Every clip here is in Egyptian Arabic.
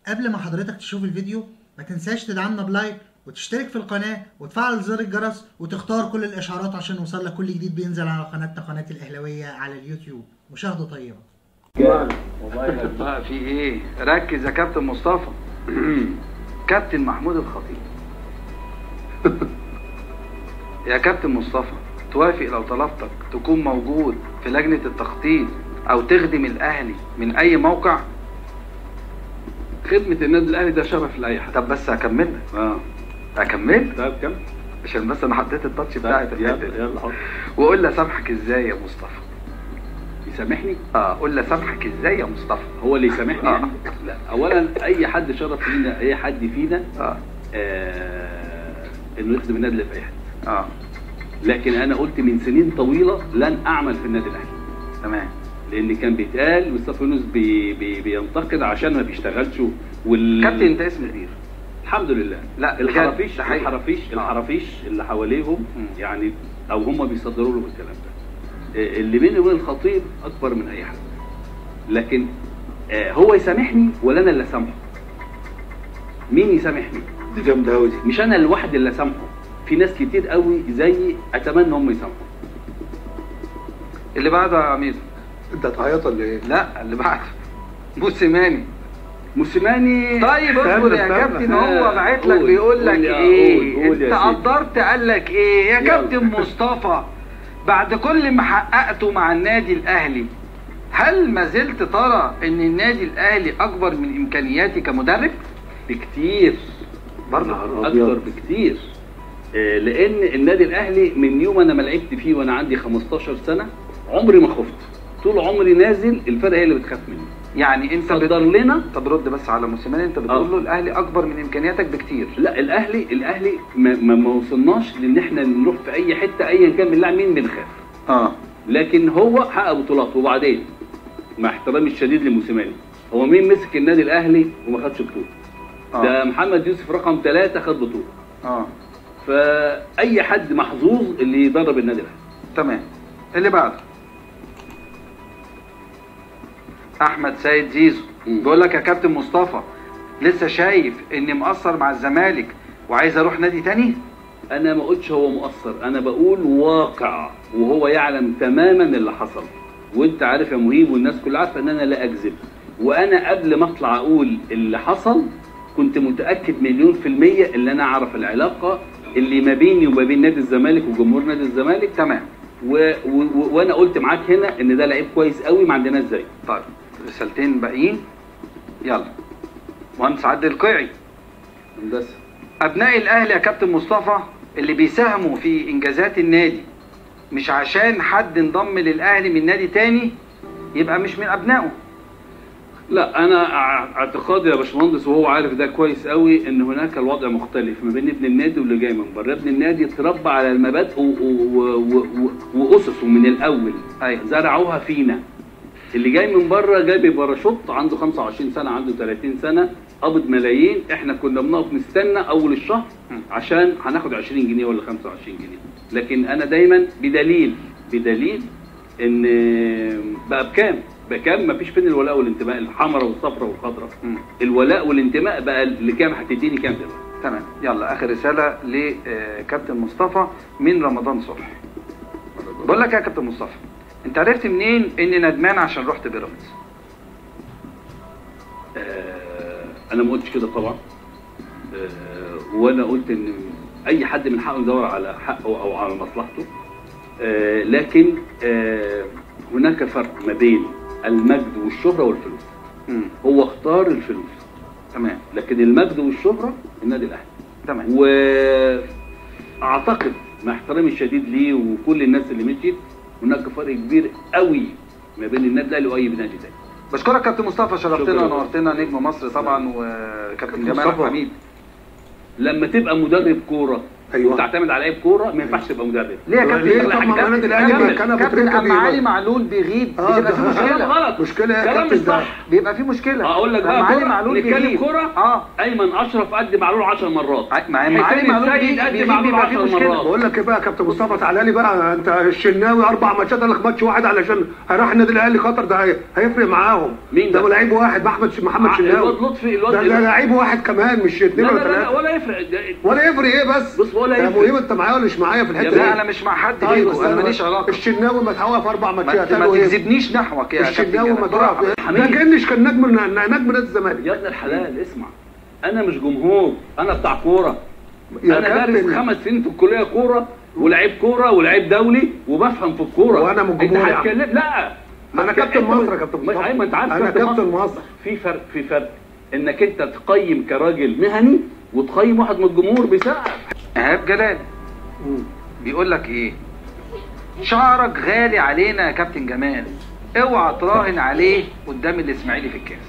قبل ما حضرتك تشوف الفيديو ما تنساش تدعمنا بلايك وتشترك في القناة وتفعل زر الجرس وتختار كل الإشعارات عشان يوصل لك كل جديد بينزل على قناتنا قناة الأهلاوية على اليوتيوب مشاهدة طيبة والله بقى في ايه ركز يا كابتن مصطفى كابتن محمود الخطيب يا كابتن مصطفى توافق لو طلبتك تكون موجود في لجنة التخطيط او تخدم الاهلي من اي موقع خدمة النادي الأهلي ده شرف لأي حد. طب بس هكمل لك اه هكمل طيب كم؟ عشان بس انا حطيت التاتش بتاعي في طيب الحته يلا دي يلا حط وقول لي اسامحك ازاي يا مصطفى يسامحني؟ اه قول لي اسامحك ازاي يا مصطفى هو اللي يسامحني آه. يعني؟ لا أولا أي حد شرف لينا أي حد فينا اه آه إنه يخدم النادي اللي في أي حد. اه لكن أنا قلت من سنين طويلة لن أعمل في النادي الأهلي. تمام لأن كان بيتقال مصطفى يونس بي بي بينتقد عشان ما بيشتغلش وال كابتن انت اسم كبير الحمد لله لا، بجد، الحرافيش ده حقيقي. الحرافيش آه. الحرافيش اللي حواليهم مم. يعني او هم بيصدروا له الكلام ده آه، اللي بيني وبين الخطيب اكبر من اي حد لكن آه، هو يسامحني ولا انا اللي اسامحه مين يسامحني دي جامده قوي دي مش انا الواحد اللي اسامحه في ناس كتير قوي زيي اتمنى هم يسامحوا اللي بعده يا عميد انت هتعيط ولا ايه؟ لا اللي بعده موسيماني موسيماني طيب اصبر يا استنى، كابتن استنى. هو بعت لك قول، بيقول لك قول يا- ايه قول، قول يا انت سيدي. قدرت قال لك ايه يا يلا. كابتن مصطفى بعد كل ما حققته مع النادي الاهلي هل ما زلت ترى ان النادي الاهلي اكبر من امكانياتي كمدرب بكتير برضه اكتر بكتير آه، لان النادي الاهلي من يوم انا ما لعبت فيه وانا عندي 15 سنه عمري ما خفت طول عمري نازل الفرقه هي اللي بتخاف مني يعني انت بت... صدر لنا طب رد بس على موسيماني انت بتقول آه. له الاهلي اكبر من امكانياتك بكتير لا الاهلي الاهلي ما, ما, ما وصلناش لان احنا نروح في اي حته ايا كان بنلعب مين بنخاف اه لكن هو حقق بطولات وبعدين مع احترامي الشديد لموسيماني هو مين مسك النادي الاهلي وما خدش بطوله اه ده محمد يوسف رقم ثلاثة خد بطوله اه فاي حد محظوظ اللي يدرب النادي الاهلي تمام اللي بعده احمد سيد زيزو مم. بيقول لك يا كابتن مصطفى لسه شايف اني مقصر مع الزمالك وعايز اروح نادي تاني انا ما قلتش هو مؤثر انا بقول واقع وهو يعلم تماما اللي حصل وانت عارف يا مهيب والناس كلها عارفه ان انا لا اكذب وانا قبل ما اطلع اقول اللي حصل كنت متاكد مليون في الميه ان انا اعرف العلاقه اللي ما بيني وما بين نادي الزمالك وجمهور نادي الزمالك تمام و... و... و... وانا قلت معاك هنا ان ده لعيب كويس قوي ما عندناش زيه طيب رسالتين باقيين يلا مهندس عادل القيعي هندسه ابناء الاهلي يا كابتن مصطفى اللي بيساهموا في انجازات النادي مش عشان حد انضم للاهلي من نادي تاني يبقى مش من ابنائه لا انا ع- اعتقادي يا باشمهندس وهو عارف ده كويس قوي ان هناك الوضع مختلف ما بين ابن النادي واللي جاي من بره ابن النادي اتربى على المبادئ و- و- و- و- واسسه من الاول أيوة. زرعوها فينا اللي جاي من بره جاي بباراشوت عنده 25 سنه عنده 30 سنه قبض ملايين احنا كنا بنقف نستنى اول الشهر م. عشان هناخد 20 جنيه ولا 25 جنيه لكن انا دايما بدليل بدليل ان بقى بكام بكام مفيش فين الولاء والانتماء الحمراء والصفراء والخضراء مم. الولاء والانتماء بقى لكام هتديني كام دلوقتي تمام يلا اخر رساله لكابتن مصطفى من رمضان صبحي بقول لك يا كابتن مصطفى انت عرفت منين اني ندمان عشان رحت بيراميدز آه انا ما قلتش كده طبعا آه وانا قلت ان اي حد من حقه يدور على حقه او على مصلحته آه لكن آه هناك فرق ما بين المجد والشهرة والفلوس مم. هو اختار الفلوس تمام لكن المجد والشهرة النادي الاهلي تمام واعتقد مع احترامي الشديد ليه وكل الناس اللي مشيت هناك فرق كبير قوي ما بين النادي الاهلي واي نادي تاني بشكرك كابتن مصطفى شرفتنا شكرا. ونورتنا نجم مصر طبعا وكابتن كابتن جمال مصطفى. حميد لما تبقى مدرب كوره أيوة. وتعتمد على لعيب كوره ما ينفعش تبقى مدرب ليه يا ليه كابتن طب ما النادي الاهلي كمل. ما كان ابو كابتن تريكه اما علي بيبقى- معلول بيغيب آه، بتبقى في ده- كلام مشكله غلط مشكلة يا كلام مش كابتن ده. صح بيبقى في مشكله اقول لك لما بقى علي كورة معلول نتكلم بيغيب كوره اه ايمن اشرف قد معلول 10 مرات مع- مع علي حسين معلول السيد بيجي- قد بيجي معلول بيبقى في 10 مشكلة. مرات بقول لك ايه بقى يا كابتن مصطفى تعالى لي بقى انت الشناوي اربع ماتشات قال لك ماتش واحد علشان هيروح النادي الاهلي خطر ده هي- هيفرق معاهم مين ده؟ ده لعيب واحد محمد ش- محمد مع- شناوي الواد لطفي الواد ده ده لعيب واحد كمان مش لا اثنين لا ولا لا, لا ثلاثه ولا يفرق ده- ولا يفرق ايه بس بص ولا يا يفرق. مهم انت معايا ولا مش معايا في الحته يا دي لا انا مش مع حد طيب غيره بس انا ماليش علاقه الشناوي ما اتحول في اربع ما ماتشات ما قالوا ايه تجذبنيش نحوك يا الشناوي كابتن ما كده. تروح ده حميد. كانش كان نجم نجم نادي الزمالك يا ابن الحلال اسمع انا مش جمهور انا بتاع كوره يا انا دارس كابتن. خمس سنين في الكليه كوره ولعيب كوره ولعيب دولي وبفهم في الكوره وأنا من انت الجمهور يا عم. هتكلم لا أنا أنت- كابتن أنت- مصر يا كابتن ما- مصطفى. ايوه انت عارف أنا كابتن مصر. في فرق في فرق انك انت تقيم كراجل مهني وتقيم واحد من الجمهور بيساعد ايهاب جلال بيقول لك ايه شعرك غالي علينا يا كابتن جمال اوعى تراهن عليه قدام الاسماعيلي في الكاس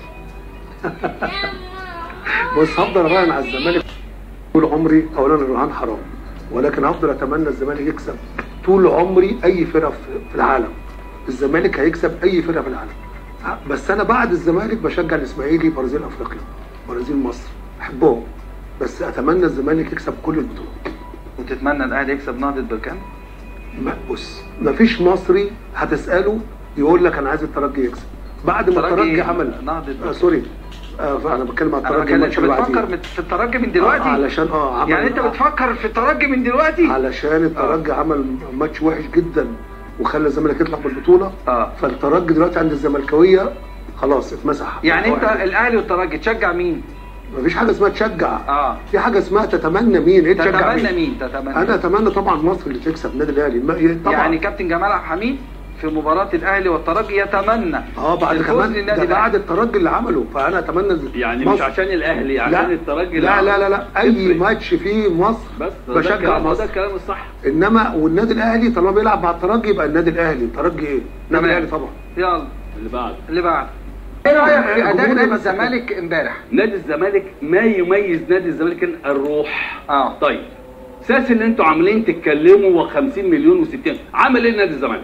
بص هفضل اراهن على الزمالك طول عمري اولا الرهان حرام ولكن هفضل اتمنى الزمالك يكسب طول عمري اي فرقه في- في العالم الزمالك هيكسب اي فرقه في العالم بس انا بعد الزمالك بشجع الاسماعيلي برازيل افريقيا برازيل مصر احبهم بس اتمنى الزمالك يكسب كل البطولات وتتمنى الاهلي يكسب نهضه بركان ما- بص مفيش مصري هتساله يقول لك انا عايز الترجي يكسب بعد ما الترجي الترجي عمل نهضة آه سوري آه انا بتكلم على انا الترجي بتكلم الماتش انت اللي بتفكر بعديه. في الترجي من آه دلوقتي علشان اه عمل يعني انت آه. بتفكر في الترجي من دلوقتي علشان الترجي عمل ماتش وحش جدا وخلى الزمالك يطلع من البطوله اه فالترجي دلوقتي عند الزملكاويه خلاص اتمسح يعني انت واحد. الاهلي والترجي تشجع مين مفيش حاجه اسمها تشجع اه في حاجه اسمها تتمنى مين ايه تشجع تتمنى مين مين تتمنى انا اتمنى طبعا مصر اللي تكسب النادي الاهلي ما- طبعا يعني كابتن جمال عبد الحميد في مباراة الاهلي والترجي يتمنى اه بعد الفوز كمان للنادي ده بعد الأهلي. الترجي اللي عمله فانا اتمنى الز- يعني مصر. مش عشان الاهلي عشان لا الترجي لا لا لا, لا. اي تفرق. ماتش فيه مصر بس ده بشجع الكلام- ده مصر الكلام الصح انما والنادي الاهلي طالما بيلعب مع الترجي يبقى النادي الاهلي الترجي ايه؟ النادي تمام. الاهلي طبعا يلا اللي بعد اللي بعد ايه رايك في اداء الجمهور نادي بس- الزمالك امبارح نادي الزمالك ما يميز نادي الزمالك كان الروح اه طيب اساس ان انتوا عاملين تتكلموا و50 مليون و60 عمل ايه نادي الزمالك؟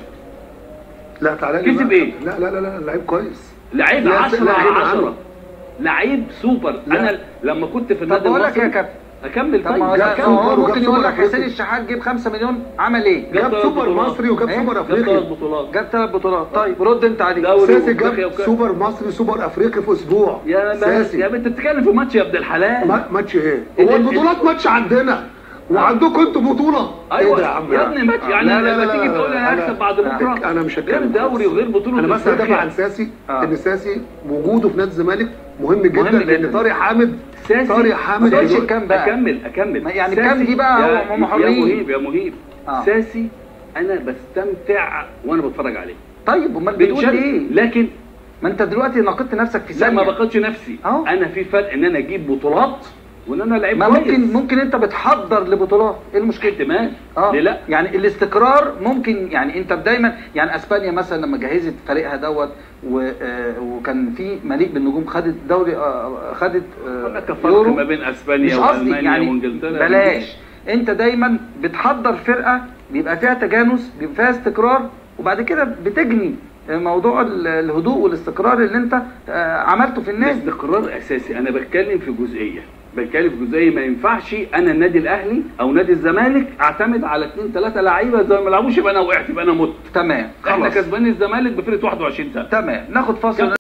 لا تعالى لي كسب بقى. إيه؟ لا لا لا لا لعيب كويس لعيب لا، 10 لا، على لا، 10 عنه. لعيب سوبر لا. انا لما كنت في طب النادي بقول لك المصري يا كابتن اكمل طب طيب ما هو جاب ده- سوبر هو وجاب ممكن يقول سوبر لك حسين أفريقي. الشحات جيب 5 مليون عمل ايه؟ جاب جاب ثلاث سوبر بطولات. مصري وجاب إيه؟ سوبر جاب ثلاث افريقي بطولات جاب ثلاث بطولات طيب رد انت عليه دوري ساسي وأفريقيا جاب وكأس. سوبر مصري سوبر افريقي في اسبوع يا ما ساسي يا انت بتتكلم في ماتش يا ابن الحلال ما- ماتش ايه؟ ال- هو ال- البطولات ماتش عندنا وعندكم انتوا بطوله ايوه ايه ده يا عم يا ابني ماتش يعني لا، لا، لما لا، تيجي لا، تقول لي انا أنا- هكسب بعد بكره انا مش غير هتكلم دوري وغير بطوله انا بس هدافع أفريقيا. عن ساسي آه. ان ساسي وجوده في نادي الزمالك مهم جدا مهم لان جدا. طارق حامد ساسي طارق حامد ما تقولش بيقول- الكلام بقى. اكمل اكمل ما يعني ساسي- بكام دي بقى يا- هم حرين. يا مهيب يا مهيب آه. ساسي انا بستمتع وانا بتفرج عليه طيب امال بتقول بنشارك. ايه؟ لكن ما انت دلوقتي ناقدت نفسك في لا ما ثانيه بقتش نفسي أهو. انا في فرق ان انا اجيب بطولات وان انا لعيب ما كويس ممكن ممكن انت بتحضر لبطولات ايه المشكله؟ احتمال اه ليه لا يعني الاستقرار ممكن يعني انت دايما يعني اسبانيا مثلا لما جهزت فريقها دوت و- آه، وكان في مليء بالنجوم خدت دوري آه، خدت آه، هناك فرق يورو. ما بين اسبانيا مش قصدي والمانيا يعني وانجلترا بلاش انت دايما بتحضر فرقه بيبقى فيها تجانس بيبقى فيها استقرار وبعد كده بتجني موضوع ال- الهدوء والاستقرار اللي انت آه، عملته في النادي الاستقرار اساسي انا بتكلم في جزئيه بتكلم في جزئيه ما ينفعش انا النادي الاهلي او نادي الزمالك اعتمد على اثنين ثلاثه لعيبه زي ما لعبوش يبقى انا وقعت يبقى انا مت تمام احنا خلاص كسبانين الزمالك بفرقه 21 سنه تمام ناخد فاصل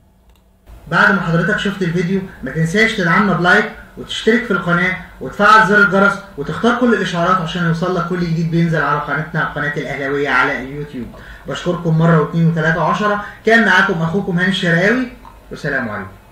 بعد ما حضرتك شفت الفيديو ما تنساش تدعمنا بلايك وتشترك في القناة وتفعل زر الجرس وتختار كل الاشعارات عشان يوصلك كل جديد بينزل على قناتنا قناة الاهلاوية على اليوتيوب بشكركم مرة واثنين وثلاثة وعشرة كان معاكم اخوكم هاني الشراوي والسلام عليكم